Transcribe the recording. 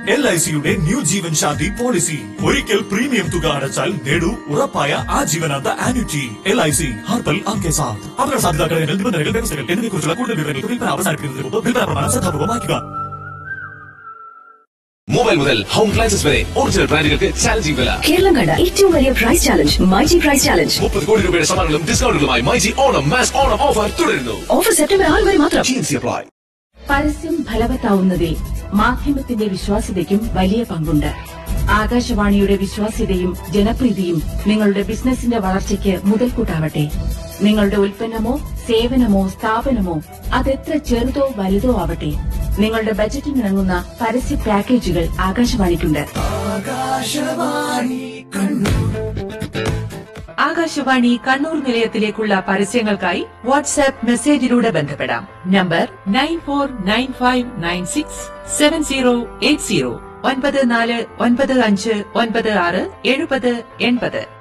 L I സിയുടെ new Jeevan Shanti policy ഒരിക്കൽ premium തുക അടച്ചാൽ നേടൂ ഉറപ്പായ ആജീവനാന്ത ആന്വിറ്റി എൽ ഐ സി ഹർപ്പൽ ആർക്കെ സാത്ത് അപകട സാധ്യത ഘടകങ്ങൾ നിബന്ധനകൾ വ്യവസ്ഥകൾ എന്നിവയെക്കുറിച്ചുള്ള കൂടുതൽ വിവരങ്ങൾക്ക് വിൽപ്പന അവസാനിപ്പിക്കുന്നതിന് മുമ്പ് വിൽപ്പന പ്രമാണം ശ്രദ്ധാപൂർവ്വം വായിക്കുക മൊബൈൽ മുതൽ ഹോം ക്ലൈൻസസ് വരെ ഒറിജിനൽ ബ്രാൻഡുകൾക്ക് ചാലഞ്ചിങ് വില കേരളം കണ്ട ഏറ്റവും വലിയ prize challenge myG prize challenge മുപ്പത് കോടി രൂപയുടെ സമ്മാനങ്ങളും ഡിസ്കൗണ്ടുകളുമായി മൈജി ഓണം മാസ് ഓണം ഓഫർ തുടരുന്നു ഓഫർ സെപ്റ്റംബർ ആറ് വരെ മാത്രം ജീൻസി അപ്ലൈ പരസ്യം ഫലവത്താവുന്നതിൽ മാധ്യമത്തിന്റെ വിശ്വാസ്യതയ്ക്കും വലിയ പങ്കുണ്ട് ആകാശവാണിയുടെ വിശ്വാസ്യതയും ജനപ്രീതിയും നിങ്ങളുടെ ബിസിനസിന്റെ വളർച്ചയ്ക്ക് മുതൽക്കൂട്ടാവട്ടെ നിങ്ങളുടെ ഉൽപ്പന്നമോ സേവനമോ സ്ഥാപനമോ അതെത്ര ചെറുതോ വലുതോ ആവട്ടെ നിങ്ങളുടെ ബജറ്റിനിണങ്ങുന്ന പരസ്യ പാക്കേജുകൾ ആകാശവാണിക്കുണ്ട് ആകാശവാണി കണ്ണൂർ നിലയത്തിലേക്കുള്ള പരസ്യങ്ങൾക്കായി വാട്സാപ്പ് മെസ്സേജിലൂടെ ബന്ധപ്പെടാം number nine four nine five nine six seven zero eight zero ഒൻപത് നാല് ഒൻപത് അഞ്ച് ഒൻപത് ആറ് എഴുപത് എൺപത്